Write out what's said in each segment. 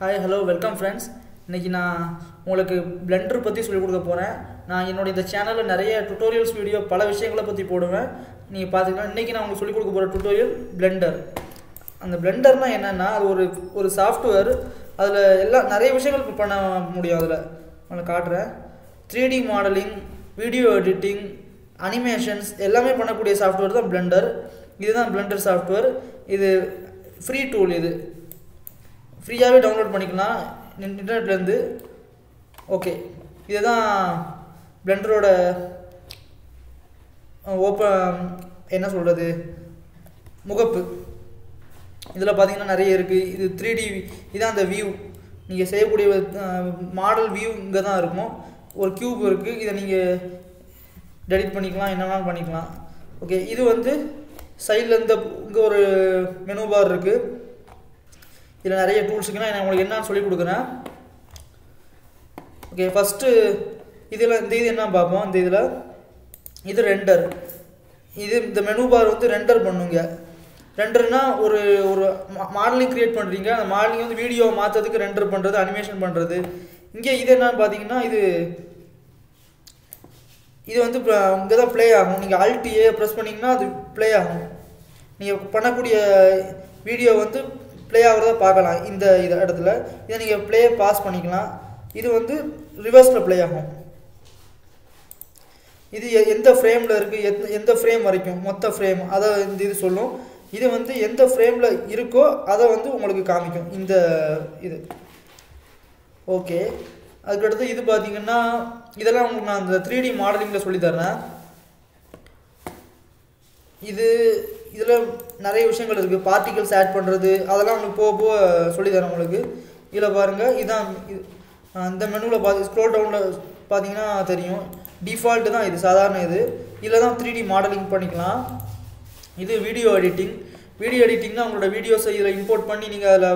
hi hello welcome friends இன்றைக்கி நான் உங்களுக்கு பிளெண்டர் பற்றி சொல்லிக் கொடுக்க போகிறேன் நான் என்னோட இந்த சேனலில் நிறைய டுட்டோரியல்ஸ் வீடியோ பல விஷயங்களை பற்றி போடுவேன் நீங்கள் பார்த்துக்கலாம் இன்றைக்கி நான் உங்களுக்கு சொல்லிக் கொடுக்க போகிற டுட்டோரியல் பிளெண்டர் அந்த பிளெண்டர்னால் என்னென்னா அது ஒரு ஒரு சாஃப்ட்வேர் அதில் எல்லா நிறைய விஷயங்கள் இப்ப பண்ண முடியும் அதில் உங்களுக்கு காட்டுறேன் three D modelling video editing animations எல்லாமே பண்ணக்கூடிய சாஃப்ட்வேர் தான் பிளெண்டர் இதுதான் பிளெண்டர் சாஃப்ட்வேர் இது ஃப்ரீ டூல் இது ஃப்ரீயாகவே டவுன்லோட் பண்ணிக்கலாம் இன்டர்நெட்லேருந்து ஓகே இதுதான் பிளெண்டரோட ஓப்பன் என்ன சொல்கிறது முகப்பு இதில் பார்த்தீங்கன்னா நிறைய இருக்குது இது த்ரீ டி இதான் அந்த வியூ நீங்கள் செய்யக்கூடிய மாடல் வியூ இங்கே தான் இருக்கும் ஒரு க்யூப் இருக்குது இதை நீங்கள் டெலிட் பண்ணிக்கலாம் என்ன வேணாலும் பண்ணிக்கலாம் ஓகே இது வந்து சைடில் இந்த இங்கே ஒரு மெனு பார் இருக்குது இதில் நிறைய டூல்ஸ் இருக்குன்னா நான் உங்களுக்கு என்னன்னு சொல்லி கொடுக்குறேன் ஓகே ஃபஸ்ட்டு இதில் இந்த இது என்ன பார்ப்போம் இந்த இதில் இது ரெண்டர் இது இந்த மெனு பார் வந்து ரெண்டர் பண்ணுங்க ரெண்டர்னா ஒரு ஒரு மாடலிங் க்ரியேட் பண்ணுறீங்க அந்த மாடலிங் வந்து வீடியோ மாற்றதுக்கு ரெண்டர் பண்ணுறது அனிமேஷன் பண்ணுறது இங்கே இது என்னன்னு பார்த்தீங்கன்னா இது இது வந்து இங்கே தான் ப்ளே ஆகும் நீங்கள் அல்ட் ஏ ப்ரெஸ் பண்ணிங்கன்னா அது ப்ளே ஆகும் நீங்கள் பண்ணக்கூடிய வீடியோ வந்து ப்ளே ஆகிறத பார்க்கலாம் இந்த இது இடத்துல இதை நீங்கள் ப்ளே பாஸ் பண்ணிக்கலாம் இது வந்து ரிவர்ஸில் ப்ளே ஆகும் இது எந்த ஃப்ரேமில் இருக்குது எந்த எந்த ஃப்ரேம் வரைக்கும் மொத்த ஃப்ரேம் அதை இந்த இது சொல்லும் இது வந்து எந்த ஃப்ரேமில் இருக்கோ அதை வந்து உங்களுக்கு காமிக்கும் இந்த இது ஓகே அதுக்கடுத்து இது பார்த்தீங்கன்னா இதெல்லாம் உங்களுக்கு நான் அந்த த்ரீ டி மாடலிங்கில் சொல்லித்தரேன் இது இதில் நிறைய விஷயங்கள் இருக்குது பார்ட்டிகல்ஸ் ஆட் பண்ணுறது அதெல்லாம் உங்களுக்கு போக போக சொல்லித்தரேன் உங்களுக்கு இதில் பாருங்கள் இதான் இது இந்த மெனுவில் பார்த்து ஸ்க்ரோல் டவுனில் பார்த்தீங்கன்னா தெரியும் டிஃபால்ட்டு தான் இது சாதாரண இது இதில் தான் த்ரீ டி மாடலிங் பண்ணிக்கலாம் இது வீடியோ எடிட்டிங் வீடியோ எடிட்டிங்னா உங்களோட வீடியோஸை இதில் இம்போர்ட் பண்ணி நீங்கள் அதில்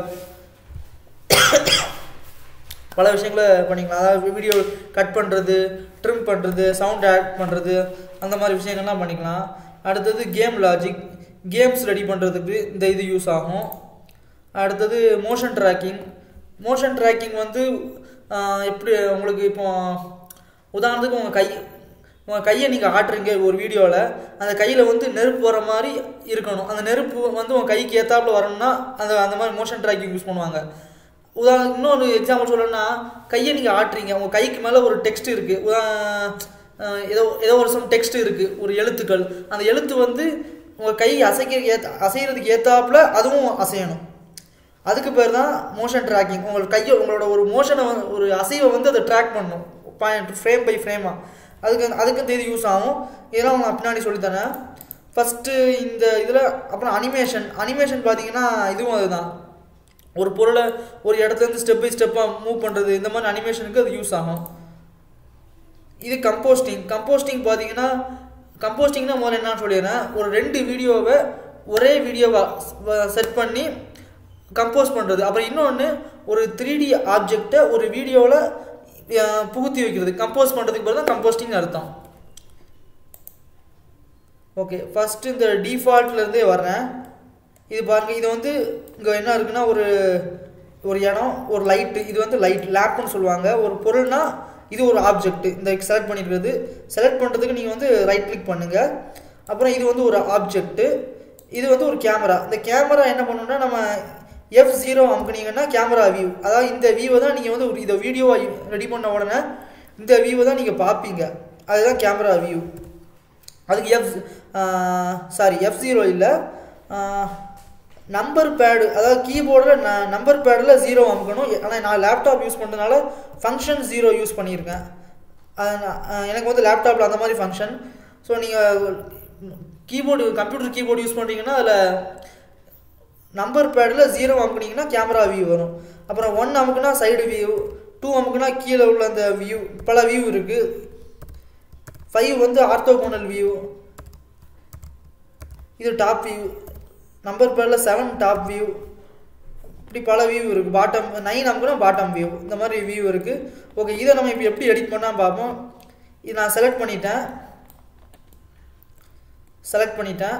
பல விஷயங்களை பண்ணிக்கலாம் அதாவது வீடியோ கட் பண்ணுறது ட்ரிம் பண்ணுறது சவுண்ட் ஆட் பண்ணுறது அந்த மாதிரி விஷயங்கள்லாம் பண்ணிக்கலாம் அடுத்தது கேம் லாஜிக் கேம்ஸ் ரெடி பண்ணுறதுக்கு இந்த இது யூஸ் ஆகும் அடுத்தது மோஷன் ட்ராக்கிங் மோஷன் ட்ராக்கிங் வந்து எப்படி உங்களுக்கு இப்போ உதாரணத்துக்கு உங்கள் கை உங்கள் கையை நீங்கள் ஆட்டுறீங்க ஒரு வீடியோவில் அந்த கையில் வந்து நெருப்பு வர மாதிரி இருக்கணும் அந்த நெருப்பு வந்து உங்கள் கைக்கு ஏற்றாப்புல வரணும்னா அந்த அந்த மாதிரி மோஷன் ட்ராக்கிங் யூஸ் பண்ணுவாங்க உதாரணம் இன்னொரு எக்ஸாம்பிள் சொல்லணும்னா கையை நீங்கள் ஆட்டுறீங்க உங்கள் கைக்கு மேலே ஒரு டெக்ஸ்ட் இருக்குது உதா ஏதோ ஏதோ ஒரு சம் டெக்ஸ்ட் இருக்குது ஒரு எழுத்துக்கள் அந்த எழுத்து வந்து உங்கள் கை அசைக்க ஏற்ற அசைகிறதுக்கு ஏற்றாப்புல அதுவும் அசையணும் அதுக்கு பேர் தான் மோஷன் ட்ராக்கிங் உங்கள் கையை உங்களோட ஒரு மோஷனை ஒரு அசைவை வந்து அதை ட்ராக் பண்ணணும் பாயிண்ட் ஃப்ரேம் பை ஃப்ரேமாக அதுக்கு அதுக்கு இந்த இது யூஸ் ஆகும் இதெல்லாம் நான் பின்னாடி சொல்லித்தரேன் ஃபஸ்ட்டு இந்த இதில் அப்புறம் அனிமேஷன் அனிமேஷன் பார்த்தீங்கன்னா இதுவும் அதுதான் ஒரு பொருளை ஒரு இடத்துலேருந்து ஸ்டெப் பை ஸ்டெப்பாக மூவ் பண்ணுறது இந்த மாதிரி அனிமேஷனுக்கு அது யூஸ் ஆகும் இது கம்போஸ்டிங் கம்போஸ்டிங் பார்த்தீங்கன்னா கம்போஸ்டிங்னா முதல்ல என்னன்னு சொல்லிடுறேன் ஒரு ரெண்டு வீடியோவை ஒரே வீடியோவாக செட் பண்ணி கம்போஸ் பண்ணுறது அப்புறம் இன்னொன்று ஒரு த்ரீ டி ஆப்ஜெக்டை ஒரு வீடியோவில் புகுத்தி வைக்கிறது கம்போஸ் பண்ணுறதுக்கு பதில் தான் கம்போஸ்டிங் அர்த்தம் ஓகே ஃபஸ்ட்டு இந்த டிஃபால்ட்லேருந்தே வர்றேன் இது பாருங்கள் இது வந்து இங்கே என்ன இருக்குன்னா ஒரு ஒரு இடம் ஒரு லைட்டு இது வந்து லைட் லேப்னு சொல்லுவாங்க ஒரு பொருள்னா இது ஒரு ஆப்ஜெக்ட் இந்த செலக்ட் பண்ணியிருக்கிறது செலக்ட் பண்ணுறதுக்கு நீங்கள் வந்து ரைட் கிளிக் பண்ணுங்கள் அப்புறம் இது வந்து ஒரு ஆப்ஜெக்ட்டு இது வந்து ஒரு கேமரா இந்த கேமரா என்ன பண்ணணும்னா நம்ம எஃப் ஜீரோ அமுக்குனீங்கன்னா கேமரா வியூ அதாவது இந்த வியூவை தான் நீங்கள் வந்து இதை வீடியோவை ரெடி பண்ண உடனே இந்த வியூவை தான் நீங்கள் பார்ப்பீங்க அதுதான் கேமரா வியூ அதுக்கு எஃப் சாரி எஃப் ஜீரோ இல்லை நம்பர் பேடு அதாவது கீபோர்டில் நான் நம்பர் பேடில் ஜீரோ அமுக்கணும் ஆனால் நான் லேப்டாப் யூஸ் பண்ணுறதுனால ஃபங்க்ஷன் ஜீரோ யூஸ் பண்ணியிருக்கேன் எனக்கு வந்து லேப்டாப்பில் அந்த மாதிரி ஃபங்க்ஷன் ஸோ நீங்கள் கீபோர்டு கம்ப்யூட்டர் கீபோர்டு யூஸ் பண்ணுறீங்கன்னா அதில் நம்பர் பேடில் ஜீரோ அமுக்குனீங்கன்னா கேமரா வியூ வரும் அப்புறம் ஒன் அமுக்குனா சைடு வியூ டூ அமுக்குனா கீழே உள்ள அந்த வியூ பல வியூ இருக்குது ஃபைவ் வந்து ஆர்த்தோகோனல் வியூ இது டாப் வியூ நம்பர் பேரில் செவன் டாப் வியூ இப்படி பல வியூ இருக்குது பாட்டம் நைன் அமுக்குனா பாட்டம் வியூ இந்த மாதிரி வியூ இருக்குது ஓகே இதை நம்ம இப்போ எப்படி எடிட் பண்ணால் பார்ப்போம் இது நான் செலக்ட் பண்ணிட்டேன் செலக்ட் பண்ணிட்டேன்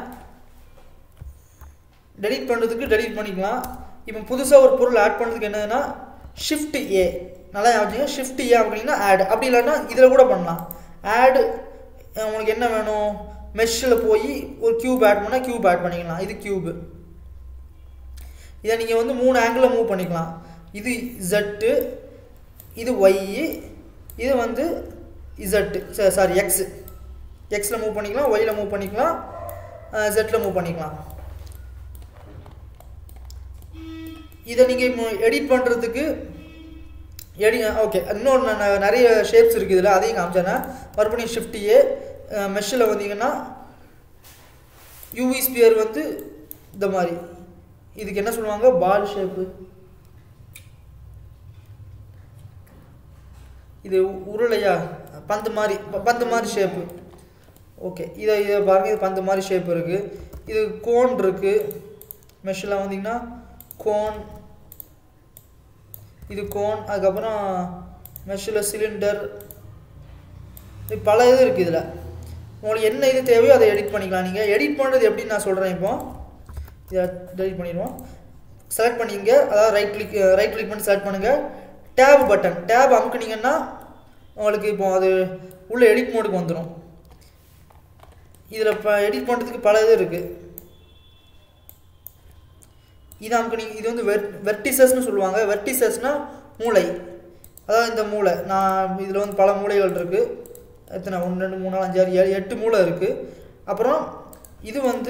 டெலீட் பண்ணுறதுக்கு டெலீட் பண்ணிக்கலாம் இப்போ புதுசாக ஒரு பொருள் ஆட் பண்ணுறதுக்கு என்னதுன்னா ஷிஃப்ட் ஏ நல்லா ஞாபகம் ஷிஃப்ட் ஏ அப்படின்னா ஆட் அப்படி இல்லைன்னா இதில் கூட பண்ணலாம் ஆடு உங்களுக்கு என்ன வேணும் மெஷ்ஷில் போய் ஒரு கியூப் ஆட் பண்ணால் கியூப் ஆட் பண்ணிக்கலாம் இது கியூபு இதை நீங்கள் வந்து மூணு ஆங்கிளில் மூவ் பண்ணிக்கலாம் இது இசட்டு இது ஒய்யு இது வந்து இசட்டு சாரி எக்ஸு எக்ஸில் மூவ் பண்ணிக்கலாம் ஒய்யில் மூவ் பண்ணிக்கலாம் ஜெட்டில் மூவ் பண்ணிக்கலாம் இதை நீங்கள் எடிட் பண்ணுறதுக்கு எடி ஓகே இன்னொன்று ந- நிறைய ஷேப்ஸ் இருக்குது இதில் அதையும் காமிச்சேன்னா மறுபடியும் ஷிஃப்ட் ஏ மெஷ்ஷில் வந்தீங்கன்னா யூவி ஸ்பியர் வந்து இந்த மாதிரி இதுக்கு என்ன சொல்லுவாங்க பால் ஷேப்பு இது உ- உருளையா பந்து மாதிரி ப- பந்து மாதிரி ஷேப்பு ஓகே இதை இதை பாருங்க இது பந்து மாதிரி ஷேப் இருக்குது இது கோன் இருக்குது மெஷ்ஷில் வந்தீங்கன்னா கோன் இது கோன் அதுக்கப்புறம் மெஷ்ஷில் சிலிண்டர் இது பல இது இருக்குது இதில் உங்களுக்கு என்ன இது தேவையோ அதை எடிட் பண்ணிக்கலாம் நீங்கள் எடிட் பண்ணுறது எப்படின்னு நான் சொல்கிறேன் இப்போ இதை டெலிட் பண்ணிடுவோம் செலக்ட் பண்ணிங்க அதாவது ரைட் கிளிக் ரைட் கிளிக் பண்ணி செலக்ட் பண்ணுங்கள் டேப் பட்டன் டேப் அமுக்குனீங்கன்னா உங்களுக்கு இப்போ அது உள்ள எடிட் மோடுக்கு வந்துடும் இதில் இப்போ எடிட் பண்ணுறதுக்கு பல இது இருக்குது இது அமுக்குனீங்க இது வந்து வெர் வெர்டிசஸ்னு சொல்லுவாங்க வெர்டிசஸ்னா மூளை அதாவது இந்த மூளை நான் இதில் வந்து பல மூளைகள் இருக்குது எத்தனை ஒன்று ரெண்டு மூணு நாலு அஞ்சு ஆறு ஏழு எட்டு மூளை இருக்குது அப்புறம் இது வந்து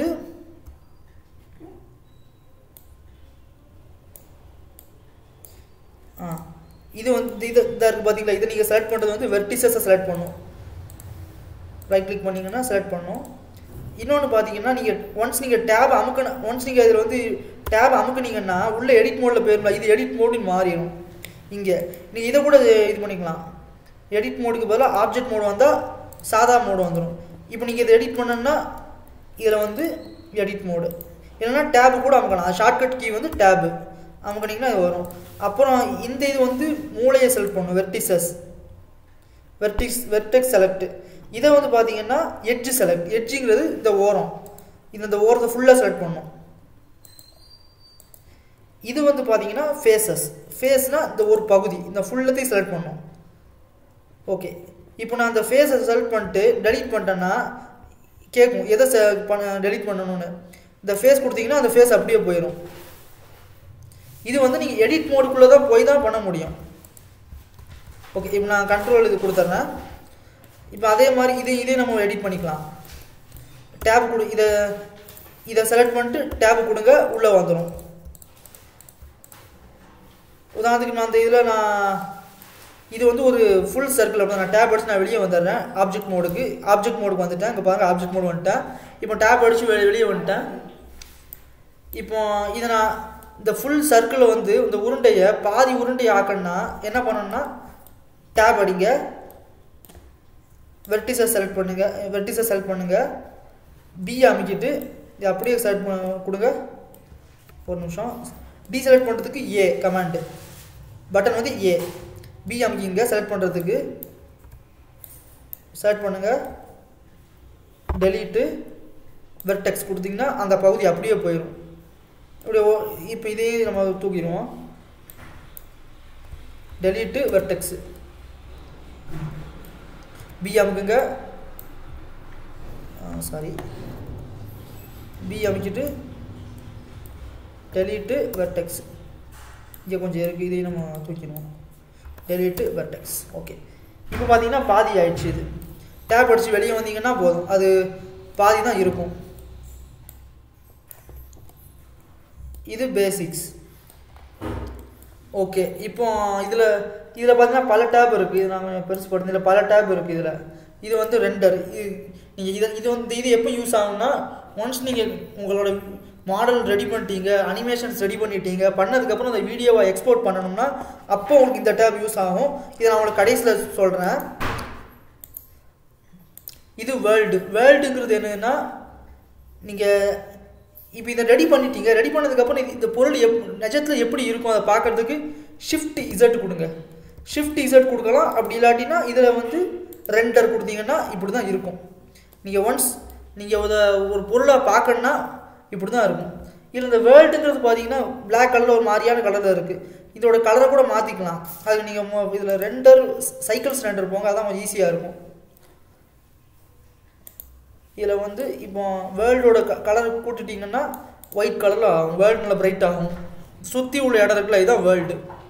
ஆ இது வந்து இது இதாக இருக்குது பார்த்தீங்களா இதை நீங்கள் செலக்ட் பண்ணுறது வந்து வெர்டிசஸை செலக்ட் பண்ணும் ரைட் கிளிக் பண்ணிங்கன்னா செலக்ட் பண்ணும் இன்னொன்று பார்த்தீங்கன்னா நீங்கள் ஒன்ஸ் நீங்கள் டேப் அமுக்கணும் ஒன்ஸ் நீங்கள் இதில் வந்து டேப் அமுக்குனீங்கன்னா உள்ள எடிட் மோடில் போயிடல இது எடிட் மோடுன்னு மாறிடும் இங்கே நீங்கள் இதை கூட இது பண்ணிக்கலாம் எடிட் மோடுக்கு பதிலாக ஆப்ஜெக்ட் மோடு வந்தால் சாதா மோடு வந்துடும் இப்போ நீங்கள் இதை எடிட் பண்ணணும்னா இதில் வந்து எடிட் மோடு இல்லைன்னா டேபு கூட அமுக்கலாம் ஷார்ட்கட் கீ வந்து டேபு அமுக்குனீங்கன்னா இது வரும் அப்புறம் இந்த இது வந்து மூளையை செலக்ட் பண்ணும் வெர்டிசஸ் வெர்டிக்ஸ் வெர்டெக்ஸ் செலக்ட் இதை வந்து பார்த்தீங்கன்னா எட்ஜ் செலக்ட் எட்ஜுங்கிறது இந்த ஓரம் இந்த இந்த ஓரத்தை ஃபுல்லாக செலக்ட் பண்ணும் இது வந்து பார்த்தீங்கன்னா ஃபேஸஸ் ஃபேஸ்னால் இந்த ஒரு பகுதி இந்த ஃபுல்லத்தையும் செலக்ட் பண்ணும் ஓகே இப்போ நான் அந்த ஃபேஸை செலக்ட் பண்ணிட்டு டெலீட் பண்ணிட்டேன்னா கேட்கும் எதை செ பண்ண டெலீட் பண்ணணும்னு இந்த ஃபேஸ் கொடுத்தீங்கன்னா அந்த ஃபேஸ் அப்படியே போயிடும் இது வந்து நீங்கள் எடிட் மோடுக்குள்ளே தான் போய் தான் பண்ண முடியும் ஓகே இப்போ நான் கண்ட்ரோல் இது கொடுத்துட்றேன் இப்போ அதே மாதிரி இதே இதே நம்ம எடிட் பண்ணிக்கலாம் டேப் கொடு இதை இதை செலக்ட் பண்ணிட்டு டேப் கொடுங்க உள்ளே வந்துடும் உதாரணத்துக்கு நான் அந்த இதில் நான் இது வந்து ஒரு ஃபுல் சர்க்கிள் அப்படி நான் டேப் அடிச்சு நான் வெளியே வந்துடுறேன் ஆப்ஜெக்ட் மோடுக்கு ஆப்ஜெக்ட் மோடுக்கு வந்துட்டேன் இங்கே பாருங்க ஆப்ஜெக்ட் மோடு வந்துட்டேன் இப்போ டேப் அடிச்சு வெளி வெளியே வந்துட்டேன் இப்போ இதை நான் இந்த ஃபுல் சர்க்கிளில் வந்து இந்த உருண்டையை பாதி உருண்டையை ஆக்கணும்னா என்ன பண்ணணும்னா டேப் அடிங்க வெர்டிஸை செலக்ட் பண்ணுங்க வெர்டிஸை செலக்ட் பண்ணுங்க பி அமைக்கிட்டு இது அப்படியே செலக்ட் பண்ண கொடுங்க ஒரு நிமிஷம் டீசெலக்ட் பண்ணுறதுக்கு ஏ கமாண்டு பட்டன் வந்து ஏ பி அமைக்கிங்க செலக்ட் பண்ணுறதுக்கு செலக்ட் பண்ணுங்க டெலீட்டு வெர்டெக்ஸ் கொடுத்தீங்கன்னா அந்த பகுதி அப்படியே போயிடும் இப்படி இப்போ இதே நம்ம தூக்கிடுவோம் டெலீட்டு வெர்டெக்ஸு பி அமுக்குங்க சாரி பி அமைக்கிட்டு டெலீட்டு வெர்டெக்ஸ் இங்கே கொஞ்சம் இருக்குது இதையும் நம்ம தூக்கிடுவோம் டெலீட்டு வெர்டெக்ஸ் ஓகே இப்போ பார்த்தீங்கன்னா பாதி ஆயிடுச்சு இது டேப் அடித்து வெளியே வந்தீங்கன்னா போதும் அது பாதி தான் இருக்கும் இது பேசிக்ஸ் ஓகே இப்போ இதில் இதில் பார்த்தீங்கன்னா பல டேப் இருக்குது இது நாங்கள் பெருசு படுத்து இதில் பல டேப் இருக்குது இதில் இது வந்து ரெண்டர் இது நீங்கள் இதை இது வந்து இது எப்போ யூஸ் ஆகும்னா ஒன்ஸ் நீங்கள் உங்களோட மாடல் ரெடி பண்ணிட்டீங்க அனிமேஷன்ஸ் ரெடி பண்ணிட்டீங்க பண்ணதுக்கப்புறம் அந்த வீடியோவை எக்ஸ்போர்ட் பண்ணணும்னா அப்போ உங்களுக்கு இந்த டேப் யூஸ் ஆகும் இதை நான் உங்களுக்கு கடைசியில் சொல்கிறேன் இது வேர்ல்டு வேர்ல்டுங்கிறது என்னன்னா நீங்கள் இப்போ இதை ரெடி பண்ணிட்டீங்க ரெடி பண்ணதுக்கப்புறம் இது இந்த பொருள் எப் நிஜத்தில் எப்படி இருக்கும் அதை பார்க்குறதுக்கு ஷிஃப்ட் இசட் கொடுங்க ஷிஃப்ட் இசட் கொடுக்கலாம் அப்படி இல்லாட்டினா இதில் வந்து ரெண்டர் கொடுத்தீங்கன்னா இப்படி தான் இருக்கும் நீங்கள் ஒன்ஸ் நீங்கள் ஒரு ஒரு பொருளை பார்க்கணுன்னா இப்படி தான் இருக்கும் இதில் இந்த வேர்ல்டுங்கிறது பார்த்தீங்கன்னா பிளாக் கலரில் ஒரு மாதிரியான கலரில் இருக்குது இதோட கலரை கூட மாற்றிக்கலாம் அது நீங்கள் இதில் ரெண்டர் சைக்கிள்ஸ் ரெண்டர் போங்க அதான் கொஞ்சம் ஈஸியாக இருக்கும் இதில் வந்து இப்போ வேர்ல்டோட க கலர் கூட்டிட்டிங்கன்னா ஒயிட் கலரில் ஆகும் வேர்ல்டு நல்லா பிரைட் ஆகும் சுற்றி உள்ள இடம் இருக்குல்ல இதுதான் வேர்ல்டு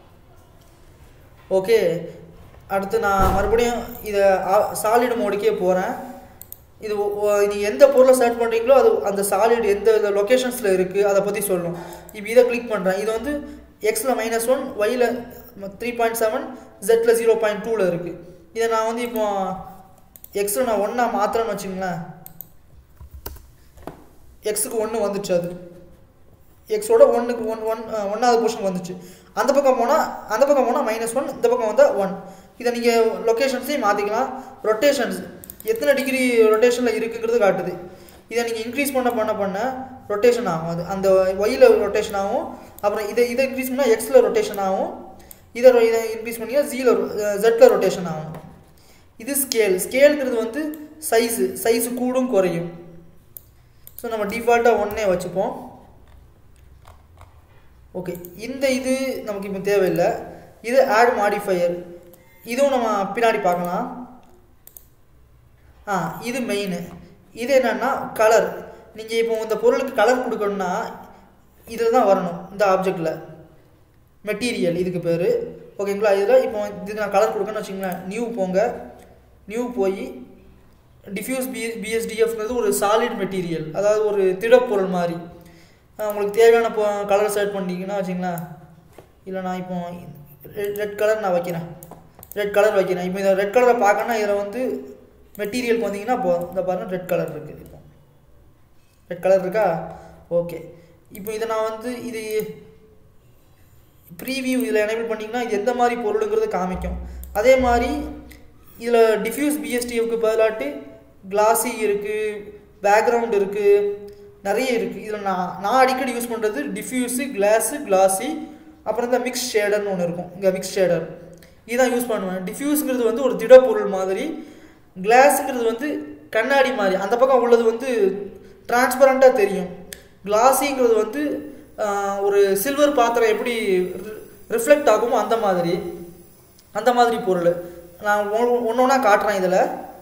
ஓகே அடுத்து நான் மறுபடியும் இதை சாலிட் மோடுக்கே போகிறேன் இது நீங்கள் எந்த பொருளை சர்ச் பண்ணுறீங்களோ அது அந்த சாலிட் எந்த லொக்கேஷன்ஸில் இருக்குது அதை பற்றி சொல்லும் இப்போ இதை கிளிக் பண்ணுறேன் இது வந்து எக்ஸில் மைனஸ் ஒன் ஒயில் த்ரீ பாயிண்ட் செவன் ஜெட்டில் ஜீரோ பாயிண்ட் டூவில் இருக்குது இதை நான் வந்து இப்போ எக்ஸில் நான் ஒன்றா மாத்திரன்னு வச்சுங்களேன் எக்ஸுக்கு ஒன்று வந்துச்சு அது எக்ஸோட ஒன்றுக்கு ஒன் ஒன் ஒன்றாவது போர்ஷன் வந்துச்சு அந்த பக்கம் போனால் அந்த பக்கம் போனால் மைனஸ் ஒன் இந்த பக்கம் வந்தால் ஒன் இதை நீங்கள் லொக்கேஷன்ஸையும் மாற்றிக்கலாம் ரொட்டேஷன்ஸ் எத்தனை டிகிரி ரொட்டேஷனில் இருக்குங்கிறது காட்டுது இதை நீங்கள் இன்க்ரீஸ் பண்ண பண்ண பண்ண ரொட்டேஷன் ஆகும் அது அந்த ஒயில் ரொட்டேஷன் ஆகும் அப்புறம் இதை இதை இன்க்ரீஸ் பண்ணால் எக்ஸில் ரொட்டேஷன் ஆகும் இதை இதை இன்க்ரீஸ் பண்ணிங்கன்னா ஜீல ஜெட்டில் ரொட்டேஷன் ஆகும் இது ஸ்கேல் ஸ்கேலுங்கிறது வந்து சைஸு சைஸு கூடும் குறையும் ஸோ நம்ம டிஃபால்ட்டாக ஒன்றே வச்சுப்போம் ஓகே இந்த இது நமக்கு இப்போ தேவையில்லை இது ஆட் மாடிஃபையர் இதுவும் நம்ம பின்னாடி பார்க்கலாம் ஆ இது மெயின் இது என்னென்னா கலர் நீங்கள் இப்போ இந்த பொருளுக்கு கலர் கொடுக்கணுன்னா இதில் தான் வரணும் இந்த ஆப்ஜெக்டில் மெட்டீரியல் இதுக்கு பேர் ஓகேங்களா இதில் இப்போ இதுக்கு நான் கலர் கொடுக்கணும்னு வச்சுங்களேன் நியூ போங்க நியூ போய் டிஃப்யூஸ் பி பிஎஸ்டிஎஃப்ங்கிறது ஒரு சாலிட் மெட்டீரியல் அதாவது ஒரு திடப்பொருள் மாதிரி உங்களுக்கு தேவையான இப்போ கலர் செலக்ட் பண்ணிங்கன்னா வச்சிங்களேன் இல்லை நான் இப்போ ரெட் கலர் நான் வைக்கிறேன் ரெட் கலர் வைக்கிறேன் இப்போ இதை ரெட் கலரை பார்க்கணுன்னா இதில் வந்து மெட்டீரியலுக்கு வந்தீங்கன்னா போ இந்த பாருங்கள் ரெட் கலர் இருக்குது இப்போ ரெட் கலர் இருக்கா ஓகே இப்போ இதை நான் வந்து இது ப்ரீவியூ இதில் எனேபிள் பண்ணிங்கன்னா இது எந்த மாதிரி பொருளுங்கிறது காமிக்கும் அதே மாதிரி இதில் டிஃப்யூஸ் பிஎஸ்டிஎஃப்க்கு பதிலாட்டு கிளாஸி இருக்குது பேக்ரவுண்ட் இருக்குது நிறைய இருக்குது இதில் நான் நான் அடிக்கடி யூஸ் பண்ணுறது டிஃப்யூஸு கிளாஸு கிளாஸி அப்புறம் இந்த மிக்ஸ் ஷேடர்னு ஒன்று இருக்கும் இங்கே மிக்ஸ் ஷேடர் இதுதான் யூஸ் பண்ணுவேன் டிஃப்யூஸுங்கிறது வந்து ஒரு திடப்பொருள் மாதிரி கிளாஸுங்கிறது வந்து கண்ணாடி மாதிரி அந்த பக்கம் உள்ளது வந்து டிரான்ஸ்பரண்ட்டாக தெரியும் கிளாஸிங்கிறது வந்து ஒரு சில்வர் பாத்திரம் எப்படி ரிஃப்ளெக்ட் ஆகுமோ அந்த மாதிரி அந்த மாதிரி பொருள் நான் ஒன்று ஒன்றா காட்டுறேன் இதில்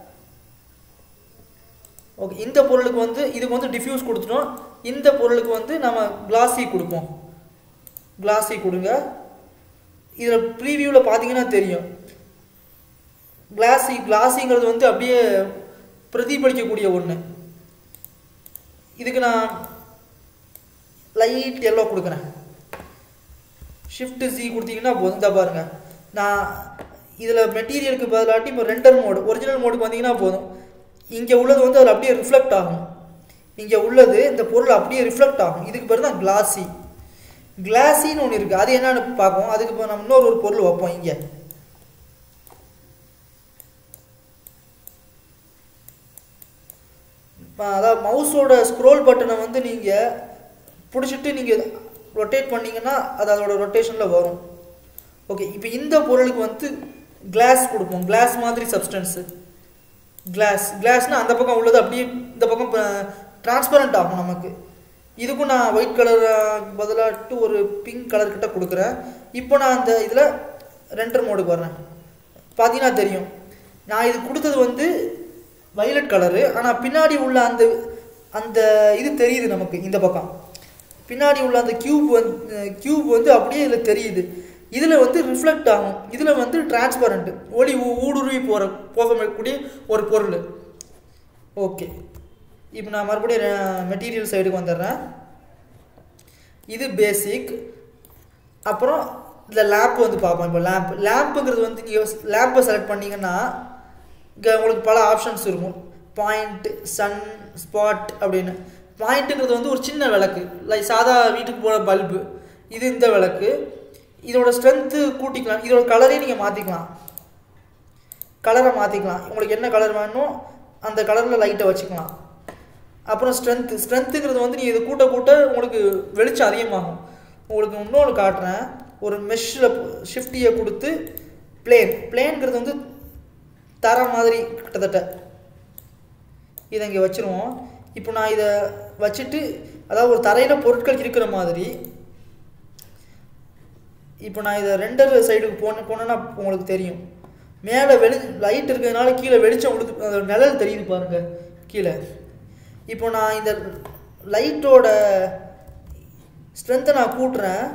ஓகே இந்த பொருளுக்கு வந்து இதுக்கு வந்து டிஃப்யூஸ் கொடுத்துட்டோம் இந்த பொருளுக்கு வந்து நம்ம கிளாஸி கொடுப்போம் கிளாஸி கொடுங்க இதில் ப்ரீவியூவில் பார்த்தீங்கன்னா தெரியும் கிளாஸி கிளாஸிங்கிறது வந்து அப்படியே பிரதிபலிக்கக்கூடிய ஒன்று இதுக்கு நான் லைட் எல்லோ கொடுக்குறேன் ஷிஃப்ட் ஜி கொடுத்தீங்கன்னா போதும் இந்த பாருங்கள் நான் இதில் மெட்டீரியலுக்கு பதிலாட்டி இப்போ ரெண்டர் மோடு ஒரிஜினல் மோடுக்கு வந்தீங்கன்னா போதும் இங்கே உள்ளது வந்து அதில் அப்படியே ரிஃப்ளெக்ட் ஆகும் இங்கே உள்ளது இந்த பொருள் அப்படியே ரிஃப்ளெக்ட் ஆகும் இதுக்கு பேர் தான் கிளாஸி கிளாஸின்னு ஒன்று இருக்குது அது என்னன்னு பார்ப்போம் அதுக்கு இப்போ நம்ம இன்னொரு ஒரு பொருள் வைப்போம் இங்கே அதாவது மவுஸோட ஸ்க்ரோல் பட்டனை வந்து நீங்கள் பிடிச்சிட்டு நீங்கள் ரொட்டேட் பண்ணிங்கன்னா அது அதோட ரொட்டேஷனில் வரும் ஓகே இப்போ இந்த பொருளுக்கு வந்து கிளாஸ் கொடுப்போம் கிளாஸ் மாதிரி சப்ஸ்டன்ஸு கிளாஸ் கிளாஸ்னால் அந்த பக்கம் உள்ளது அப்படியே இந்த பக்கம் டிரான்ஸ்பரண்ட் ஆகும் நமக்கு இதுக்கும் நான் ஒயிட் கலர் பதிலாட்டு ஒரு பிங்க் கலர் கிட்ட கொடுக்குறேன் இப்போ நான் அந்த இதில் ரெண்டர் மோடுக்கு வரேன் பார்த்தீங்கன்னா தெரியும் நான் இது கொடுத்தது வந்து வைலட் கலரு ஆனால் பின்னாடி உள்ள அந்த அந்த இது தெரியுது நமக்கு இந்த பக்கம் பின்னாடி உள்ள அந்த கியூப் வந்து கியூப் வந்து அப்படியே இதில் தெரியுது இதில் வந்து ரிஃப்ளெக்ட் ஆகும் இதில் வந்து டிரான்ஸ்பரண்ட் ஒளி ஊடுருவி போகிற போகக்கூடிய ஒரு பொருள் ஓகே இப்போ நான் மறுபடியும் மெட்டீரியல் சைடுக்கு வந்துடுறேன் இது பேசிக் அப்புறம் இந்த லேம்ப் வந்து பார்ப்போம் இப்போ லேம்ப் லேம்புங்கிறது வந்து நீங்கள் லேம்பை செலக்ட் பண்ணிங்கன்னா இங்கே உங்களுக்கு பல ஆப்ஷன்ஸ் இருக்கும் பாயிண்ட் சன் ஸ்பாட் அப்படின்னு பாயிண்ட்டுங்கிறது வந்து ஒரு சின்ன விளக்கு லைக் சாதா வீட்டுக்கு போகிற பல்பு இது இந்த விளக்கு இதோட ஸ்ட்ரென்த்து கூட்டிக்கலாம் இதோட கலரையும் நீங்கள் மாற்றிக்கலாம் கலரை மாற்றிக்கலாம் உங்களுக்கு என்ன கலர் வேணுமோ அந்த கலரில் லைட்டை வச்சுக்கலாம் அப்புறம் ஸ்ட்ரென்த்து ஸ்ட்ரென்த்துங்கிறது வந்து நீங்கள் இது கூட்ட கூட்ட உங்களுக்கு வெளிச்சம் அதிகமாகும் உங்களுக்கு இன்னொன்று காட்டுறேன் ஒரு மெஷ்ஷில் ஷிஃப்டியை கொடுத்து பிளேன் பிளேன்ங்கிறது வந்து தர மாதிரி கிட்டத்தட்ட இதை இங்கே வச்சுருவோம் இப்போ நான் இதை வச்சுட்டு அதாவது ஒரு தரையில் பொருட்கள் இருக்கிற மாதிரி இப்போ நான் இதை ரெண்டர் சைடுக்கு போன போனேன்னா உங்களுக்கு தெரியும் மேலே வெளி லைட் இருக்கிறதுனால கீழே வெளிச்சம் கொடுத்து அந்த நிழல் தெரியுது பாருங்க கீழே இப்போ நான் இந்த லைட்டோட ஸ்ட்ரென்த்தை நான் கூட்டுறேன்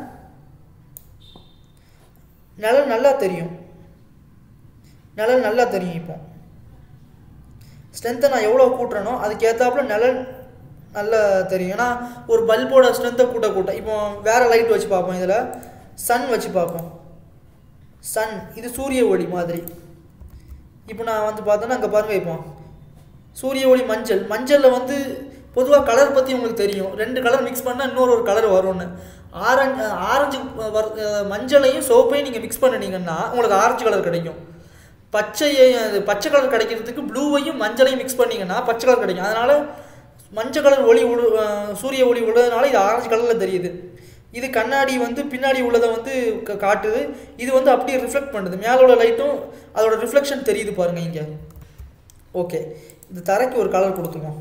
நிழல் நல்லா தெரியும் நிழல் நல்லா தெரியும் இப்போ ஸ்ட்ரென்த்தை நான் எவ்வளோ கூட்டுறேனோ அதுக்கு ஏற்றாப்புல நிழல் நல்லா தெரியும் ஏன்னா ஒரு பல்போட ஸ்ட்ரென்த்தை கூட்ட கூட்ட இப்போ வேறு லைட் வச்சு பார்ப்போம் இதில் சன் வச்சு பார்ப்போம் சன் இது சூரிய ஒளி மாதிரி இப்போ நான் வந்து பார்த்தோன்னா அங்கே பாருங்க இப்போ சூரிய ஒளி மஞ்சள் மஞ்சளில் வந்து பொதுவாக கலர் பற்றி உங்களுக்கு தெரியும் ரெண்டு கலர் மிக்ஸ் பண்ணால் இன்னொரு ஒரு கலர் வரும்னு ஆரஞ்சு ஆரஞ்சு வர் மஞ்சளையும் சோப்பையும் நீங்கள் மிக்ஸ் பண்ணினீங்கன்னா உங்களுக்கு ஆரஞ்சு கலர் கிடைக்கும் பச்சையை அது பச்சை கலர் கிடைக்கிறதுக்கு ப்ளூவையும் மஞ்சளையும் மிக்ஸ் பண்ணிங்கன்னா பச்சை கலர் கிடைக்கும் அதனால் மஞ்சள் கலர் ஒளி உழு சூரிய ஒளி உள்ளதுனால இது ஆரஞ்சு கலரில் தெரியுது இது கண்ணாடி வந்து பின்னாடி உள்ளதை வந்து க- காட்டுது இது வந்து அப்படியே ரிஃப்ளெக்ட் பண்ணுது மேலே உள்ள லைட்டும் அதோட ரிஃப்ளெக்ஷன் தெரியுது பாருங்க இங்கே ஓகே இந்த தரைக்கு ஒரு கலர் கொடுத்துருவோம்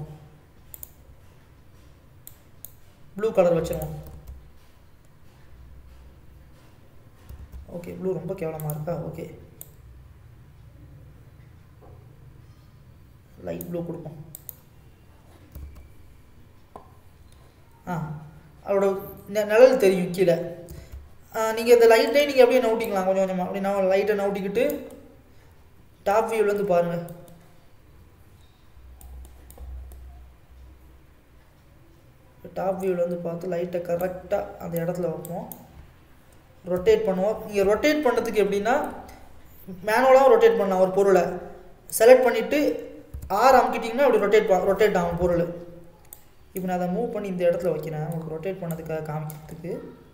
ப்ளூ கலர் வச்சிருவோம் ஓகே ப்ளூ ரொம்ப கேவலமாக இருக்கா ஓகே லைட் ப்ளூ கொடுப்போம் ஆ அதோட நெ- நிழல் தெரியும் கீழே நீங்கள் இந்த லைட்டை நீங்கள் அப்படியே நவுட்டிக்கலாம் கொஞ்சம் கொஞ்சமாக அப்படி நான் லைட்டை நவுட்டிக்கிட்டு டாப் வியூலேருந்து பாருங்கள் டாப் வியூலேருந்து பார்த்து லைட்டை கரெக்டாக அந்த இடத்துல வைப்போம் ரொட்டேட் பண்ணுவோம் நீங்கள் ரொட்டேட் பண்ணுறதுக்கு எப்படின்னா மேனுவலாகவும் ரொட்டேட் பண்ணலாம் ஒரு பொருளை செலக்ட் பண்ணிவிட்டு ஆர் அமுக்கிட்டிங்கன்னா அப்படி ரொட்டேட் ரொட்டேட் ஆகும் பொருள் இப்போ நான் அதை மூவ் பண்ணி இந்த இடத்துல வைக்கிறேன் உங்களுக்கு ரொட்டேட் பண்ணதுக்காக காமிக்கிறதுக்கு